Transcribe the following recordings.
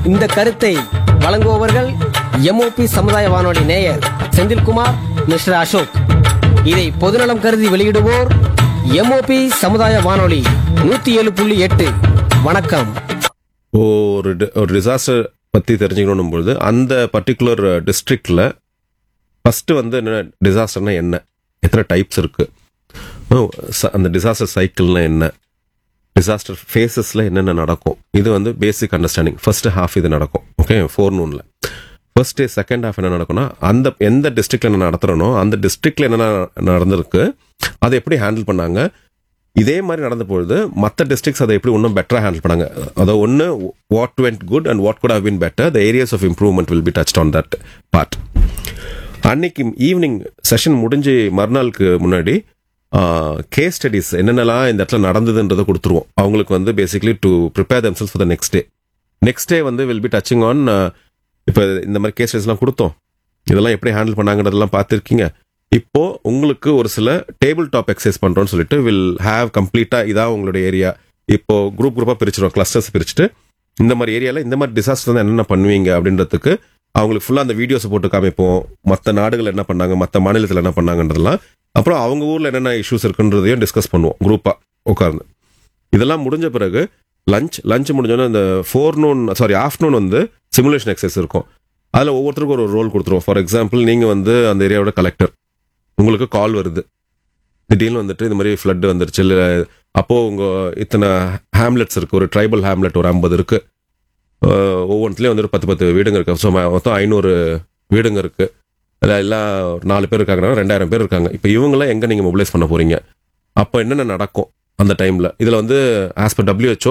இந்த கருத்தை வழங்குபவர்கள் எம்ஓபி சமுதாய வானொலி நேயர் செந்தில்குமார் மிஸ்டர் அசோக் இதை பொதுநலம் கருதி வெளியிடுவோர் எம்ஓபி சமுதாய வானொலி நூத்தி ஏழு புள்ளி எட்டு வணக்கம் ஒரு di- ஒரு டிசாஸ்டர் பற்றி தெரிஞ்சுக்கணும் பொழுது அந்த பர்டிகுலர் டிஸ்ட்ரிக்டில் ஃபஸ்ட்டு வந்து என்ன டிசாஸ்டர்னா என்ன எத்தனை டைப்ஸ் இருக்கு ஓ, ச- அந்த டிசாஸ்டர் சைக்கிள்னா என்ன டிசாஸ்டர் ஃபேஸஸில் என்னென்ன நடக்கும் இது வந்து பேசிக் அண்டர்ஸ்டாண்டிங் ஃபர்ஸ்ட் ஹாஃப் இது நடக்கும் ஓகே ஃபோர் நூனில் ஃபர்ஸ்ட் டே செகண்ட் ஹாஃப் என்ன நடக்கும்னா அந்த எந்த டிஸ்ட்ரிக்ட்ல என்ன நடத்துறனோ அந்த டிஸ்ட்ரிக்ட்ல என்ன நடந்திருக்கு அதை எப்படி ஹேண்டில் பண்ணாங்க இதே மாதிரி நடந்த பொழுது மற்ற டிஸ்ட்ரிக்ஸ் அதை எப்படி இன்னும் பெட்டரா ஹேண்டில் பண்ணாங்க அதாவது ஒன்று what went good and what could have been better the areas of improvement will be touch on that part அன்னைக்கு ஈவினிங் செஷன் முடிஞ்சு மறுநாளுக்கு முன்னாடி கேஸ் ஸ்டடிஸ் என்னென்னலாம் இந்த இடத்துல நடந்ததுன்றதை கொடுத்துருவோம் அவங்களுக்கு வந்து basically to prepare themselves for the next day next day வந்து வில் பி டச்சிங் ஆன் இப்போ இந்த மாதிரி கேஸ் ஸ்டடிஸ்லாம் கொடுத்தோம் இதெல்லாம் எப்படி ஹேண்டில் பண்ணாங்கன்றதெல்லாம் பார்த்துருக்கீங்க இப்போ உங்களுக்கு ஒரு சில டேபிள் டாப் எக்ஸசைஸ் பண்றோம்னு சொல்லிட்டு வில் ஹேவ் கம்ப்ளீட்டா இதான் உங்களுடைய ஏரியா இப்போ குரூப் குரூப்பா பிரிச்சிடும் கிளஸ்டர்ஸ் பிரிச்சுட்டு இந்த மாதிரி ஏரியால இந்த மாதிரி டிசாஸ்டர் தான் என்னென்ன பண்ணுவீங்க அப்படின்றதுக்கு அவங்களுக்கு ஃபுல்லா அந்த வீடியோஸ் போட்டு காமிப்போம் மற்ற நாடுகள் என்ன பண்ணாங்க மற்ற மாநிலத்தில் என்ன பண்ணாங்கன்றதெல்லாம் அப்புறம் அவங்க ஊர்ல என்னென்ன இஷ்யூஸ் இருக்குன்றதையும் டிஸ்கஸ் பண்ணுவோம் குரூப்பா உட்கார்ந்து இதெல்லாம் முடிஞ்ச பிறகு லஞ்ச் லஞ்ச் முடிஞ்சோன்னே இந்த ஃபோர் நூன் சாரி ஆஃப்டர்நூன் வந்து சிமுலேஷன் எக்ஸசைஸ் இருக்கும் அதில் ஒவ்வொருத்தருக்கும் ஒரு ரோல் கொடுத்துருவோம் ஃபார் எக்ஸாம்பிள் நீங்கள் வந்து அந்த ஏரியாவோட கலெக்டர் உங்களுக்கு கால் வருது திடீர்னு வந்துட்டு இந்த மாதிரி ஃப்ளட் வந்துருச்சு இல்லை அப்போ உங்க இத்தனை ஹேம்லெட்ஸ் இருக்கு ஒரு ட்ரைபல் ஹேம்லெட் ஒரு ஐம்பது இருக்கு அஹ் ஒவ்வொன்றுத்துலயும் வந்துட்டு பத்து பத்து வீடுங்க இருக்கு ஸோ மொத்தம் ஐநூறு வீடுங்க இருக்கு அதில் எல்லாம் ஒரு நாலு பேர் இருக்காங்கன்னா ரெண்டாயிரம் பேர் இருக்காங்க இப்போ இவங்களாம் எங்கே நீங்கள் மொபிலைஸ் பண்ண போறீங்க அப்போ என்னென்ன நடக்கும் அந்த டைமில் இதில் வந்து ஆஸ் பர் டபிள்யூஹெச்ஓ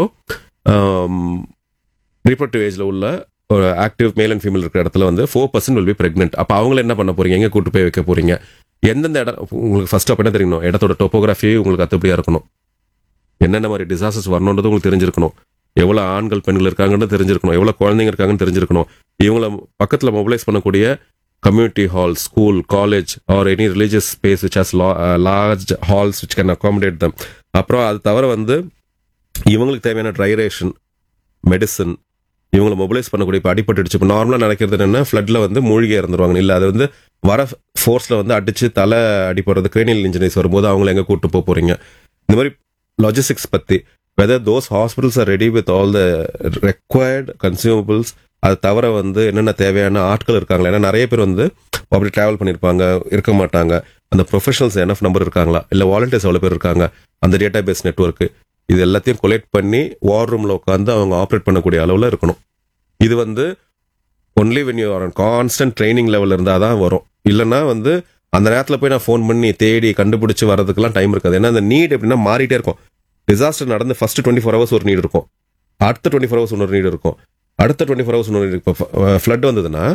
ரீப்ரொடக்டிவ் ஏஜில் உள்ள ஒரு ஆக்டிவ் மேல் அண்ட் ஃபீமேல் இருக்கிற இடத்துல வந்து four percent will be pregnant அப்போ அவங்கள என்ன பண்ண போறீங்க எங்கே கூட்டு போய் வைக்க போறீங்க எந்தெந்த இடம் உங்களுக்கு ஃபர்ஸ்ட் அப்போ என்ன தெரியணும் இடத்தோட டோப்போகிராஃபி உங்களுக்கு அத்துப்படியாக இருக்கணும் என்னென்ன மாதிரி டிசாஸ்டர்ஸ் வரணுன்றது உங்களுக்கு தெரிஞ்சிருக்கணும் எவ்வளோ ஆண்கள் பெண்கள் இருக்காங்கன்னு தெரிஞ்சிருக்கணும் எவ்வளோ குழந்தைங்க இருக்காங்கன்னு தெரிஞ்சிருக்கணும் இவங்கள பக்கத்தில் மொபிலைஸ் பண்ணக்கூடிய community hall school college or any religious space which has large halls which can accommodate them அப்புறம் அது தவிர வந்து இவங்களுக்கு தேவையான ட்ரைரேஷன் மெடிசன் இவங்களை மொபிலைஸ் பண்ணக்கூடிய இப்போ அடிபட்டுடுச்சு இப்போ நார்மலாக நடக்கிறது என்னன்னா ஃப்ளட்ல வந்து மூழ்கி இறந்துருவாங்க இல்லை அது வந்து வர ஃபோர்ஸில் வந்து அடிச்சு தலை அடிப்படுறது கிரேனியல் இன்ஜினியர்ஸ் வரும்போது அவங்கள எங்கே கூட்டு போக போறீங்க இந்த மாதிரி லாஜிஸ்டிக்ஸ் பற்றி whether those hospitals are ready with all the required consumables அது தவிர வந்து என்னென்ன தேவையான ஆட்கள் இருக்காங்களா ஏன்னா நிறைய பேர் வந்து அப்படி டிராவல் பண்ணியிருப்பாங்க இருக்க மாட்டாங்க அந்த ப்ரொஃபஷனல்ஸ் என்எஃப் நம்பர் இருக்காங்களா இல்லை வாலண்டியர்ஸ் எவ்வளோ பேர் இருக்காங்க அந்த டேட்டா பேஸ் நெட்ஒர்க்கு இது எல்லாத்தையும் கொலெக்ட் பண்ணி வார் ரூமில் உட்காந்து அவங்க ஆப்ரேட் பண்ணக்கூடிய அளவில் இருக்கணும் இது வந்து only when you are constant training level இருந்தால் தான் வரும் இல்லைன்னா வந்து அந்த நேரத்தில் போய் நான் ஃபோன் பண்ணி தேடி கண்டுபிடிச்சு வரதுக்கெல்லாம் டைம் இருக்காது ஏன்னா அந்த நீட் எப்படின்னா மாறிட்டே இருக்கும் டிசாஸ்டர் நடந்து ஃபர்ஸ்ட் டுவெண்ட்டி ஃபோர் ஹவர்ஸ் ஒரு நீட் இருக்கும் அடுத்த டுவெண்ட்டி ஃபோர் ஹவர்ஸ் இன்னொரு நீட் இருக்கும் அடுத்த டுவெண்ட்டி ஃபோர் ஹவர்ஸ் இன்னொரு நீட் இப்போ ஃப்ளட் வந்ததுன்னா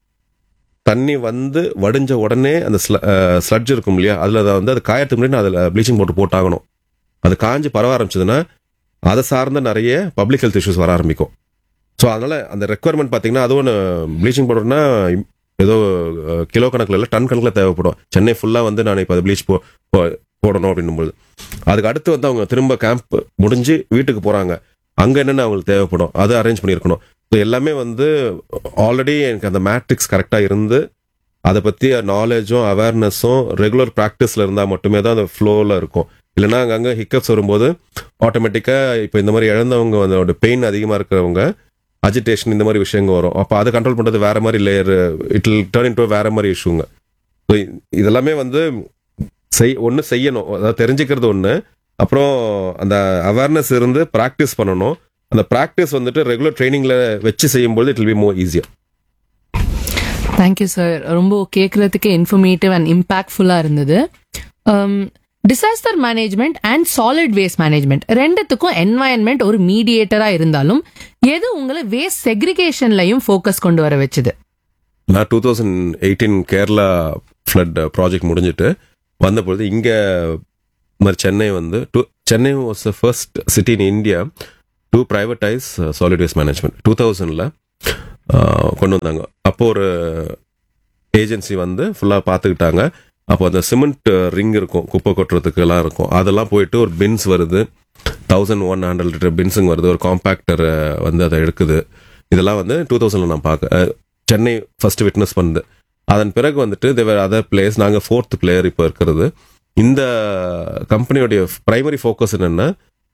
தண்ணி வந்து வடிஞ்ச உடனே அந்த ஸ்லட்ஜ் இருக்கும் இல்லையா அதில் வந்து அது காயத்துக்கு முன்னாடி அதில் ப்ளீச்சிங் பவுடர் போட்டாகணும் அது காஞ்சு பரவ ஆரம்பிச்சதுன்னா அதை சார்ந்த நிறைய பப்ளிக் ஹெல்த் இஷ்யூஸ் வர ஆரம்பிக்கும் ஸோ அதனால அந்த ரெக்குவயர்மெண்ட் பார்த்தீங்கன்னா அதுவும் ப்ளீச்சிங் பவுடர்னா ஏதோ அஹ், கிலோ கணக்கில் இல்லை டன் கணக்கில் தேவைப்படும் சென்னை ஃபுல்லாக வந்து நான் இப்போ அதை ப்ளீச் போ போ- போடணும் அப்படின்னும்போது அதுக்கு அடுத்து வந்து அவங்க திரும்ப கேம்ப் முடிஞ்சு வீட்டுக்கு போகிறாங்க அங்கே என்னென்ன அவங்களுக்கு தேவைப்படும் அதை அரேஞ்ச் பண்ணியிருக்கணும் ஸோ எல்லாமே வந்து ஆல்ரெடி எனக்கு அந்த மேட்ரிக்ஸ் கரெக்டாக இருந்து அதை பற்றி நாலேஜும் அவேர்னஸும் ரெகுலர் ப்ராக்டிஸில் இருந்தால் மட்டுமே தான் அந்த ஃப்ளோவில் இருக்கும் இல்லைன்னா அங்கங்கே ஹிக்கப்ஸ் வரும்போது ஆட்டோமேட்டிக்காக இப்போ இந்த மாதிரி இழந்தவங்க அதோட பெயின் அதிகமாக இருக்கிறவங்க அஜிடேஷன் இந்த மாதிரி விஷயங்க வரும் அப்போ அதை கண்ட்ரோல் பண்ணுறது வேற மாதிரி layer it will turn into வேற மாதிரி இஷ்யூங்க ஸோ இதெல்லாமே வந்து செய் ஒன்று செய்யணும் அதாவது தெரிஞ்சுக்கிறது ஒன்று அப்புறம் அந்த அவேர்னஸ் இருந்து ப்ராக்டிஸ் பண்ணணும் அந்த ப்ராக்டிஸ் வந்துட்டு ரெகுலர் ட்ரைனிங்கில் வச்சு செய்யும்போது it will be more easier thank you sir ரொம்ப கேட்கறதுக்கு இன்ஃபர்மேட்டிவ் அண்ட் இம்பாக்ட்ஃபுல்லா இருந்தது disaster management and solid waste management ரெண்டுத்துக்கும் என்வாயன்மெண்ட் ஒரு மீடியேட்டரா இருந்தாலும் எது உங்களை வேஸ்ட் செக்ரிகேஷன்லயும் ஃபோக்கஸ் கொண்டு வர வச்சுது நான் two thousand eighteen Kerala flood project முடிஞ்சிட்டு வந்தபொழுது இங்கே மாதிரி சென்னை வந்து to Chennai was the first city in India to privatise solid waste management two தௌசண்டில் கொண்டு வந்தாங்க அப்போ ஒரு ஏஜென்சி வந்து ஃபுல்லாக பார்த்துக்கிட்டாங்க அப்போ அந்த சிமெண்ட் ரிங் இருக்கும் குப்பை கொட்டுறதுக்கு எல்லாம் இருக்கும் அதெல்லாம் போயிட்டு ஒரு பின்ஸ் வருது தௌசண்ட் ஒன் ஹண்ட்ரட் லிட்டர் பின்ஸுங்க வருது ஒரு காம்பேக்டர் வந்து அதை எடுக்குது இதெல்லாம் வந்து டூ தௌசண்ட்ல நான் பார்க்க அஹ், சென்னை ஃபர்ஸ்ட் விட்னஸ் பண்ணுது அதன் பிறகு வந்துட்டு தேவர் அதர் பிளேயர்ஸ் நாங்கள் ஃபோர்த் பிளேயர் இப்போ இருக்கிறது இந்த கம்பெனியோடைய பிரைமரி ஃபோக்கஸ் என்னென்னா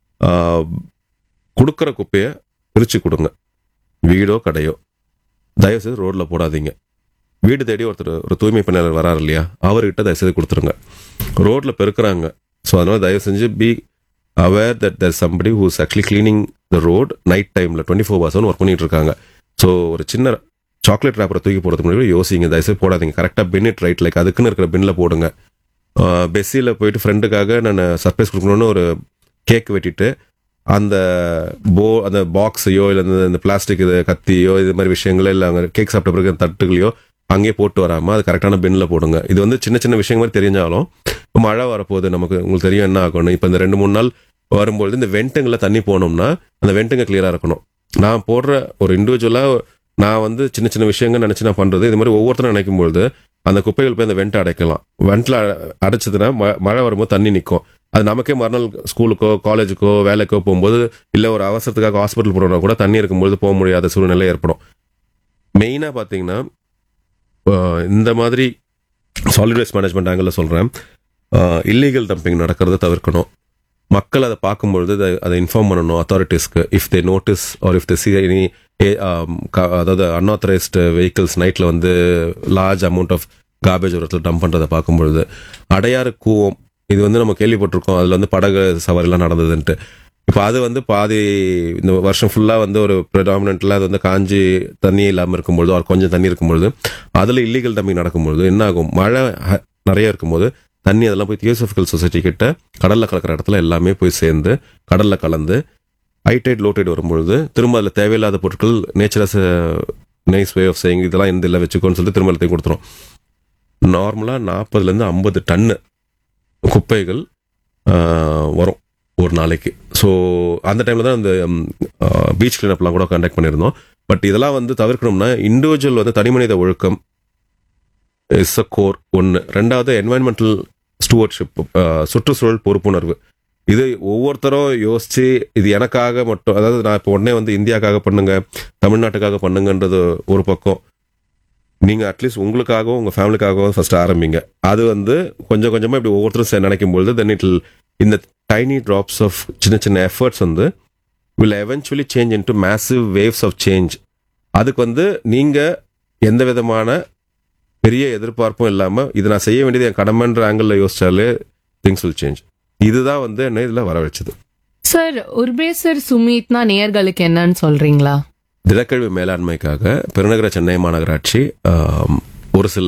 கொடுக்குற குப்பையை பிரித்து கொடுங்க வீடோ கடையோ தயவுசெய்து ரோட்டில் போடாதீங்க வீடு தேடி ஒருத்தர் ஒரு தூய்மை பணியாளர் வராரு இல்லையா அவர்கிட்ட தயவுசெய்து கொடுத்துருங்க ரோட்டில் பெருக்குறாங்க ஸோ அதனால தயவு செஞ்சு be aware that there somebody who's actually cleaning the road night டைமில் டுவெண்ட்டி ஃபோர் ஹவர்ஸ் ஒர்க் பண்ணிட்டு இருக்காங்க ஸோ ஒரு சின்ன சாக்லேட் ரேப்பரை தூக்கி போடுறதுக்கு முன்னாடி யோசிங்க தயவுசெய்து போடாதீங்க கரெக்டாக பின்னிட் ரைட் லைக் அதுக்குன்னு இருக்கிற பின்னில் போடுங்க பெஸ்ஸியில் போயிட்டு ஃப்ரெண்டுக்காக நான் சர்ப்ரைஸ் கொடுக்கணும்னு ஒரு கேக் வெட்டிட்டு அந்த போ அந்த பாக்ஸையோ இல்லை இந்த இந்த பிளாஸ்டிக் இது கத்தியோ இது மாதிரி விஷயங்களோ இல்லை அங்கே கேக் சாப்பிட்ட பிறகு அந்த தட்டுகளையோ அங்கேயே போட்டு வராமல் அது கரெக்டான பின்னில் போடுங்க இது வந்து சின்ன சின்ன விஷயங்கள் மாதிரி தெரிஞ்சாலும் இப்போ மழை வரப்போகுது நமக்கு உங்களுக்கு தெரியும் என்ன ஆகணும் இப்போ இந்த ரெண்டு மூணு நாள் வரும்பொழுது இந்த வெண்ட்டுங்களில் தண்ணி போனோம்னா அந்த வெண்ட்டுங்க கிளியராக இருக்கணும் நான் போடுற ஒரு இண்டிவிஜுவலாக நான் வந்து சின்ன சின்ன விஷயங்கள் நினச்சி நான் பண்ணுறது இது மாதிரி ஒவ்வொருத்தரும் நினைக்கும் பொழுது அந்த குப்பைகள் போய் அந்த வெண்ட்டை அடைக்கலாம் வெண்ட்டில் அடைச்சதுன்னா ம- மழை வரும்போது தண்ணி நிற்கும் அது நமக்கே மறுநாள் ஸ்கூலுக்கோ காலேஜுக்கோ வேலைக்கோ போகும்போது இல்லை ஒரு அவசரத்துக்காக ஹாஸ்பிட்டல் போகிறோம்னா கூட தண்ணி இருக்கும்போது போக முடியாத சூழ்நிலை ஏற்படும் மெயினாக பார்த்தீங்கன்னா அஹ், இந்த மாதிரி சாலிட் வேஸ்ட் மேனேஜ்மெண்ட் ஆங்கிளில் சொல்கிறேன் இல்லீகல் டம்பிங் நடக்கிறத தவிர்க்கணும் மக்கள் அதை பார்க்கும்பொழுது அதை அதை இன்ஃபார்ம் பண்ணணும் அத்தாரிட்டிஸ்க்கு if they notice or if they see any அதாவது அன்ஆத்தரைஸ்டு வெஹிக்கிள்ஸ் நைட்டில் வந்து லார்ஜ் அமௌண்ட் ஆஃப் கார்பேஜ் ஒரு இடத்துல டம்ப் பண்ணுறதை பார்க்கும்பொழுது அடையாறு கூவம் இது வந்து நம்ம கேள்விப்பட்டிருக்கோம் அதில் வந்து படகு சவாரிலாம் நடந்ததுன்ட்டு இப்போ அது வந்து பாதி இந்த வருஷம் ஃபுல்லாக வந்து ஒரு ப்ரிடாமினெண்ட்டில் அது வந்து காஞ்சி தண்ணி இல்லாமல் இருக்கும்பொழுது ஒரு கொஞ்சம் தண்ணி இருக்கும்பொழுது அதில் இல்லீகல் டம்பிங் நடக்கும்பொழுது என்ன ஆகும் மழை ஹ- நிறைய இருக்கும்போது தண்ணி அதெல்லாம் போய் தியோசபிக்கல் சொசைட்டி கிட்ட கடல்ல கலக்கிற இடத்துல எல்லாமே போய் சேர்ந்து கடல்ல கலந்து ஹைடைட் லோடைட் வரும்பொழுது திரும்ப அதில் தேவையில்லாத பொருட்கள் nature's nice way of saying இதெல்லாம் எந்த இல்லை வச்சுக்கோன்னு சொல்லிட்டு திரும்ப எல்லாத்தையும் கொடுத்துரும் நார்மலாக நாற்பதுலேருந்து ஐம்பது டன்னு குப்பைகள் ஆஹ், வரும் ஒரு நாளைக்கு ஸோ அந்த டைமில் தான் இந்த பீச் கிளீனப்லாம் கூட கண்டக்ட் பண்ணியிருந்தோம் பட் இதெல்லாம் வந்து தவிர்க்கணும்னா இண்டிவிஜுவல் வந்து தனிமனித ஒழுக்கம் இஸ் அ கோர் ஒன்று ரெண்டாவது என்வாயன்மெண்டல் ஸ்டூவர்ட்ஷிப் சுற்றுச்சூழல் பொறுப்புணர்வு இது ஒவ்வொருத்தரும் யோசிச்சு இது எனக்காக மட்டும் அதாவது நான் இப்போ உடனே வந்து இந்தியாக்காக பண்ணுங்க தமிழ்நாட்டுக்காக பண்ணுங்கன்றது ஒரு பக்கம் நீங்க அட்லீஸ்ட் உங்களுக்காகவும் உங்க ஃபேமிலிக்காகவும் ஃபர்ஸ்ட் ஆரம்பிங்க அது வந்து கொஞ்சம் கொஞ்சமா இப்படி ஒவ்வொருத்தரும் சே- நினைக்கும் பொழுது தென் இட் இந்த டைனி ட்ராப்ஸ் ஆஃப் சின்ன சின்ன எஃபர்ட்ஸ் வந்து will eventually change into massive waves of change அதுக்கு வந்து நீங்க எந்த விதமான பெரிய எதிர்பார்ப்பும் இல்லாம இது நான் செய்ய வேண்டியது என் கடமைன்ற ஆங்கிள் யோசிச்சாலே திங்ஸ் வில் சேஞ்ச் இதுதான் வந்து என்ன இதுல வர வச்சது சார் உர்பேசர் சுமித்னா நேயர்களுக்கு என்னன்னு சொல்றீங்களா திடக்கழிவு மேலாண்மைக்காக பெருநகர சென்னை மாநகராட்சி ஆம், ஒரு சில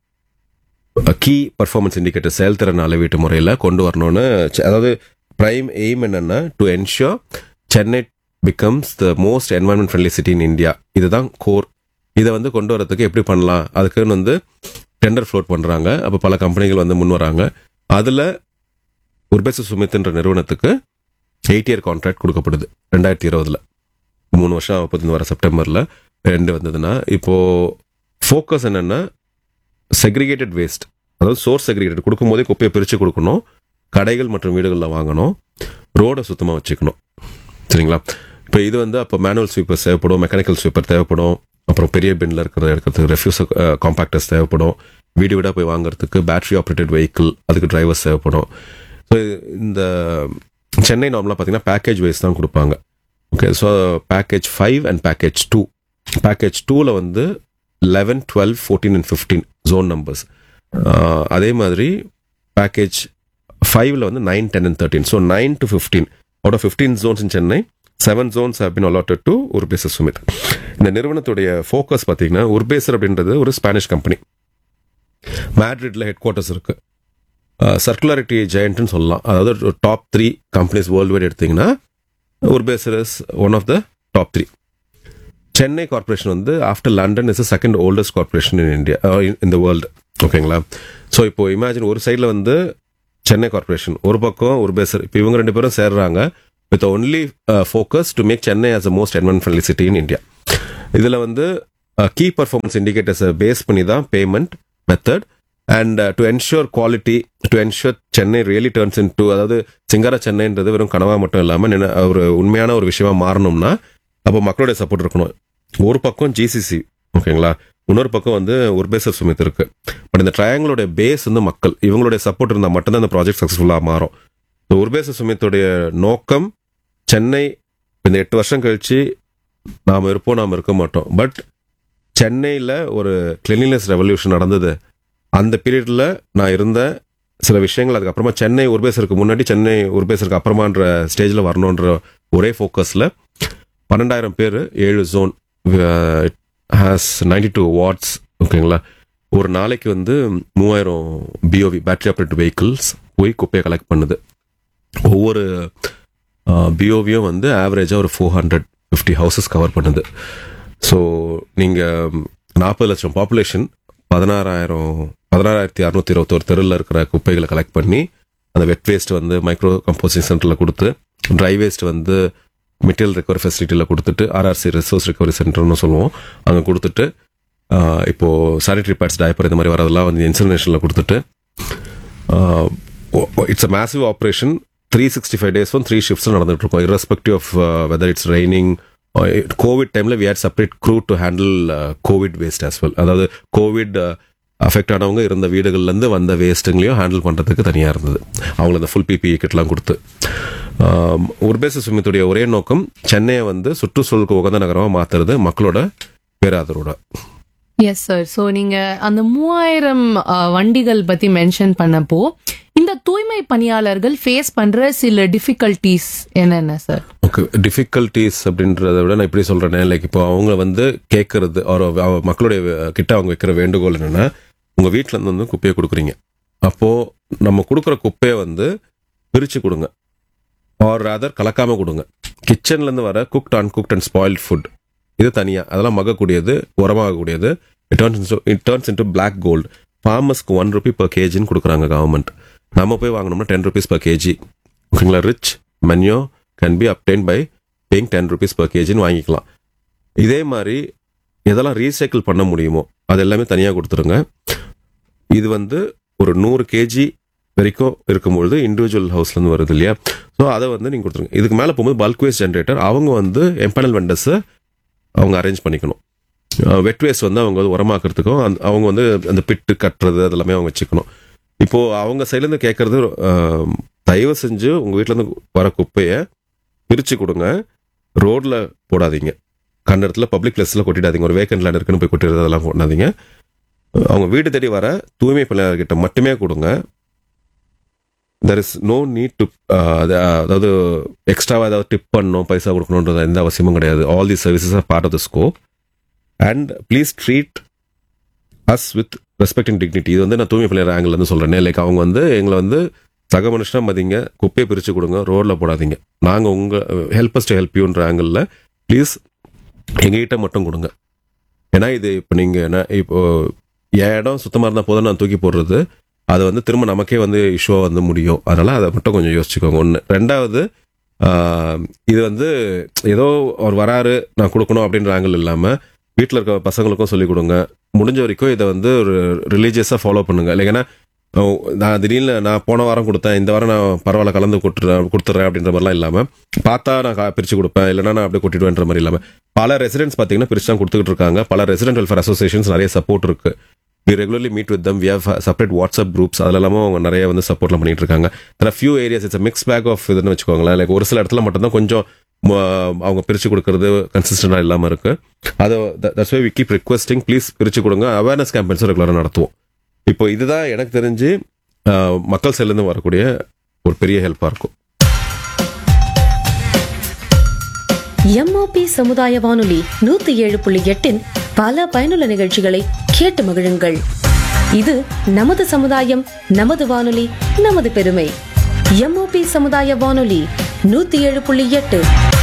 கீ பர்ஃபார்மன்ஸ் இண்டிகேட்டர் செயல்திறன் அளவீட்டு முறையில் கொண்டு வரணும்னு செ- அதாவது பிரைம் எய்ம் என்னன்னா to ensure Chennai becomes the most environment friendly city in India இதுதான் கோர் இதை வந்து கொண்டு வரதுக்கு எப்படி பண்ணலாம் அதுக்குன்னு வந்து டெண்டர் ஃப்ளோட் பண்ணுறாங்க அப்போ பல கம்பெனிகள் வந்து முன் வராங்க அதில் உர்பேச சுமித்ன்ற நிறுவனத்துக்கு எயிட் இயர் கான்ட்ராக்ட் கொடுக்கப்படுது ரெண்டாயிரத்தி இருபதுல மூணு வருஷம் ஆக போகுது இந்த வர செப்டம்பரில் ரெண்டு வந்ததுன்னா இப்போ ஃபோக்கஸ் என்னன்னா செக்ரிகேட்டட் வேஸ்ட் அதாவது சோர்ஸ் செக்ரிகேட்டட் கொடுக்கும்போதே குப்பையை பிரித்து கொடுக்கணும் கடைகள் மற்றும் வீடுகளில் வாங்கணும் ரோடை சுத்தமாக வச்சுக்கணும் சரிங்களா இப்போ இது வந்து அப்போ மேனுவல் ஸ்வீப்பர் தேவைப்படும் மெக்கானிக்கல் ஸ்வீப்பர் தேவைப்படும் அப்புறம் பெரிய பின்ல இருக்கிறத எடுக்கிறதுக்கு ரெஃப்யூஸ் காம்பாக்டர்ஸ் தேவைப்படும் வீடு வீடாக போய் வாங்குறதுக்கு பேட்டரி ஆப்ரேட்டட் வெஹிக்கிள் அதுக்கு டிரைவர்ஸ் தேவைப்படும் ஸோ இந்த சென்னை நார்மலாக பார்த்தீங்கன்னா பேக்கேஜ் வைஸ் தான் கொடுப்பாங்க okay so package five and package two package டூவில் வந்து eleven twelve fourteen and fifteen zone numbers அதே மாதிரி பேக்கேஜ் ஃபைவ்ல வந்து nine ten and thirteen so nine to fifteen out of fifteen zones in Chennai seven zones have been allotted to Urbaser Sumeet இந்த நிறுவனத்துடைய focus பார்த்தீங்கன்னா Urbaser அப்படின்றது ஒரு ஸ்பானிஷ் கம்பெனி மேட்ரிட்ல ஹெட் குவார்ட்டர்ஸ் இருக்கு சர்க்குலாரிட்டி ஜெயண்ட்னு சொல்லலாம் அதாவது top three companies worldwide எடுத்தீங்கன்னா Urbaser is one of the top three Chennai corporation வந்து after London is second oldest corporation in India in the world ஓகேங்களா ஸோ இப்போ இமேஜின் ஒரு சைடில் வந்து சென்னை கார்பரேஷன் ஒரு பக்கம் உர்பேசர் இப்போ இவங்க ரெண்டு பேரும் சேர்றாங்க with only focus to make Chennai as a most என்வன் ஃப்ரெண்ட்லி சிட்டி இன் இந்தியா இதில் வந்து கீ பர்ஃபார்மன்ஸ் இண்டிகேட்டர்ஸை பேஸ் பண்ணி தான் payment method and to ensure quality to ensure Chennai really turns in அதாவது சிங்கார சென்னைன்றது வெறும் கனவா மட்டும் இல்லாமல் ஒரு உண்மையான ஒரு விஷயமா மாறணும்னா அப்போ மக்களுடைய சப்போர்ட் இருக்கணும் ஒரு பக்கம் ஜிசிசி ஓகேங்களா இன்னொரு பக்கம் வந்து உர்பேசர் சுமித் இருக்கு பட் இந்த ட்ரையாங்கிளோட பேஸ் வந்து மக்கள் இவங்களுடைய சப்போர்ட் இருந்தால் மட்டும்தான் இந்த ப்ராஜெக்ட் சக்ஸஸ்ஃபுல்லாக மாறும் இந்த உர்பேசர் சுமித்துடைய நோக்கம் சென்னை இந்த எட்டு வருஷம் கழிச்சு நாம் இருப்போம் நாம் இருக்க மாட்டோம் பட் சென்னையில் ஒரு கிளீனினஸ் ரெவல்யூஷன் நடந்தது அந்த பீரியடில் நான் இருந்த சில விஷயங்கள் அதுக்கப்புறமா சென்னை உர்பேசருக்கு முன்னாடி சென்னை உர்பேசருக்கு அப்புறமான்ற ஸ்டேஜில் வரணுன்ற ஒரே ஃபோக்கஸில் பன்னெண்டாயிரம் பேர் ஏழு zone has ninety two wards ஓகேங்களா ஒரு நாளைக்கு வந்து மூவாயிரம் பிஓவி பேட்டரி ஆப்ரேட்டட் வெஹிக்கிள்ஸ் போய் குப்பையை கலெக்ட் பண்ணுது ஒவ்வொரு பிஓவியும் வந்து ஆவரேஜாக ஒரு four hundred fifty houses cover பண்ணுது ஸோ நீங்கள் நாற்பது லட்சம் பாப்புலேஷன் பதினாறாயிரம் பதினாறாயிரத்தி அறுநூத்தி இருபத்தோரு தெருவில் இருக்கிற குப்பைகளை கலெக்ட் பண்ணி அந்த வெட் வேஸ்ட் வந்து மைக்ரோ கம்போசிங் சென்டரில் கொடுத்து ட்ரை வேஸ்ட் வந்து மெட்டீரியல் ரெக்கவரி ஃபெசிலிட்டியில் கொடுத்துட்டு ஆர்ஆர்சி ரிசோர்ஸ் ரெக்கவரி சென்டர்னு சொல்லுவோம் அங்கே கொடுத்துட்டு ஆஹ், இப்போ சானிட்டரி பேட்ஸ் டயப்பர் இந்த மாதிரி வரதெல்லாம் வந்து இன்சர்னேஷனில் கொடுத்துட்டு it's a massive operation three sixty five டேஸும் த்ரீ ஷிஃப்ட்ஸும் நடந்துட்டு இருக்கும் irrespective of weather it's raining covid டைமில் we had separate crew to handle covid waste as well அதாவது கோவிட் அஃபெக்ட் ஆனவங்க இருந்த வீடுகள்லேருந்து வந்த வேஸ்ட்டுங்களையும் ஹேண்டில் பண்ணுறதுக்கு தனியாக இருந்தது அவங்கள அந்த ஃபுல் பிபி கிட்லாம் கொடுத்து உர்பேச சுமித்துடைய ஒரே நோக்கம் சென்னையை வந்து சுற்றுச்சூழலுக்கு உகந்த நகரமாக மாற்றுறது மக்களோட பேராதரோட எஸ் சார் ஸோ நீங்க அந்த மூவாயிரம் அஹ், வண்டிகள் பத்தி மென்ஷன் பண்ணப்போ இந்த தூய்மை பணியாளர்கள் ஃபேஸ் பண்ற சில டிஃபிகல்டிஸ் என்னென்ன சார் ஓகே டிஃபிகல்ட்டிஸ் அப்படின்றத விட நான் இப்படி சொல்றேனே லைக் இப்போ அவங்க வந்து கேட்கறது ஒரு அவ- மக்களுடைய கிட்ட அவங்க வைக்கிற வேண்டுகோள் என்னன்னா உங்க வீட்ல இருந்து வந்து குப்பையை கொடுக்குறீங்க அப்போ நம்ம கொடுக்குற குப்பையை வந்து பிரிச்சு கொடுங்க ஆர் ராதர் கலக்காம கொடுங்க கிச்சன்ல இருந்து வர cooked uncooked and spoiled food இது தனியா அதெல்லாம் மகக்கூடியது உரமாகக்கூடியது it turns it turns into black gold ஃபார்மர்ஸ்க்கு ஒன் ருபி per கேஜின்னு கொடுக்குறாங்க கவர்மெண்ட் நம்ம போய் வாங்கினோம்னா டென் ருபீஸ் per கேஜி ஓகேங்களா rich manure can be obtained by paying ten rupees per கேஜின்னு வாங்கிக்கலாம் இதே மாதிரி எதெல்லாம் ரீசைக்கிள் பண்ண முடியுமோ அது எல்லாமே தனியாக கொடுத்துருங்க இது வந்து ஒரு நூறு கேஜி வரைக்கும் இருக்கும்பொழுது இண்டிவிஜுவல் ஹவுஸ்லேருந்து வருது இல்லையா ஸோ அதை வந்து நீங்கள் கொடுத்துருங்க இதுக்கு மேலே போகும்போது பல்க் வேஸ்ட் ஜென்ரேட்டர் அவங்க வந்து எம்பனல் வெண்டர்ஸை அவங்க அரேஞ்ச் பண்ணிக்கணும் வெட் வேஸ்ட் வந்து அவங்க வந்து உரமாக்குறதுக்கும் அந்த- அவங்க வந்து அந்த பிட்டு கட்டுறது அதெல்லாமே அவங்க வச்சுக்கணும் இப்போ அவங்க சைட்லேருந்து கேட்கறது அஹ், தயவு செஞ்சு உங்க வீட்ல இருந்து வர குப்பையை பிரிச்சு கொடுங்க ரோட்ல போடாதீங்க கண்ட இடத்துல பப்ளிக் பிளேஸ்ல கொட்டிடாதீங்க ஒரு வேக்கண்ட் லேண்ட் இருக்குன்னு போய் கொட்டிடுறது அதெல்லாம் கொண்டாதீங்க அவங்க வீடு தேடி வர தூய்மை பணியாளர்கிட்ட மட்டுமே கொடுங்க there is no need to அதாவது எக்ஸ்ட்ராவாக ஏதாவது டிப் பண்ணணும் பைசா கொடுக்கணுன்றது எந்த அவசியமும் கிடையாது all the services are part of the scope and please treat us with respect and dignity இது வந்து நான் தூய்மை பணியாளர் ஆங்கிள் இருந்து சொல்றேன் லைக் அவங்க வந்து எங்களை வந்து சக மனுஷனா மதிங்க குப்பையை பிரிச்சு கொடுங்க ரோட்ல போடாதீங்க நாங்க உங்க ஹெல்ப் டு ஹெல்ப் யூன்ற ஆங்கிளில் ப்ளீஸ் எங்ககிட்ட மட்டும் கொடுங்க ஏன்னா இது இப்போ நீங்க என்ன இப்போ என் இடம் சுத்தமா இருந்தா போதும் நான் தூக்கி போடுறது அது வந்து திரும்ப நமக்கே வந்து இஷ்யூவா வந்து முடியும் அதனால அதை மட்டும் கொஞ்சம் யோசிச்சுக்கோங்க ஒன்று ரெண்டாவது ஆஹ், இது வந்து ஏதோ அவர் வராரு நான் கொடுக்கணும் அப்படின்ற ஆங்கிள் இல்லாம வீட்டில் இருக்க பசங்களுக்கும் சொல்லிக் கொடுங்க முடிஞ்ச வரைக்கும் இதை வந்து ஒரு ரிலீஜியஸாக ஃபாலோ பண்ணுங்க இல்லைங்கன்னா அஹ், நான் திடீர்னு நான் போன வாரம் கொடுத்தேன் இந்த வாரம் நான் பரவாயில்ல கலந்து கொடுத்துறேன் கொடுத்துட்றேன் அப்படின்ற மாதிரிலாம் இல்லாமல் பார்த்தா நான் கா- பிரிச்சு கொடுப்பேன் இல்லைன்னா நான் அப்படியே கொட்டிடுவேன்ற மாதிரி இல்லாமல் பல ரெசிடென்ட்ஸ் பார்த்தீங்கன்னா பிரிச்சு தான் கொடுத்துக்கிட்டு இருக்காங்க பல ரெசிடென்ட் வெல்ஃபேர் அசோசியேஷன்ஸ் நிறைய சப்போர்ட் இருக்கு we regularly meet with them we have separate WhatsApp groups அதெல்லாமும் அவங்க நிறைய வந்து சப்போர்ட்லாம் பண்ணிட்டு இருக்காங்க அதில் few areas it's mix bag of இதுன்னு வச்சுக்கோங்களேன் லைக் ஒரு சில இடத்துல மட்டும்தான் கொஞ்சம் ம, அவங்க பிரிச்சு கொடுக்கறது கன்சிஸ்டண்டாக இல்லாமல் இருக்கு அது that's why we keep requesting please பிரிச்சு கொடுங்க அவேர்னஸ் கேம்பெயின்ஸும் ரெகுலராக நடத்துவோம் இப்போ இதுதான் எனக்கு தெரிஞ்சு அஹ், மக்கள் சைட்லேருந்து வரக்கூடிய ஒரு பெரிய ஹெல்ப்பாக இருக்கும் எம்ஓபி சமுதாய வானொலி நூத்தி ஏழு புள்ளி எட்டின் பல பயனுள்ள நிகழ்ச்சிகளை கேட்டு மகிழுங்கள் இது நமது சமுதாயம் நமது வானொலி நமது பெருமை எம்ஓபி சமுதாய வானொலி நூத்தி ஏழு புள்ளி எட்டு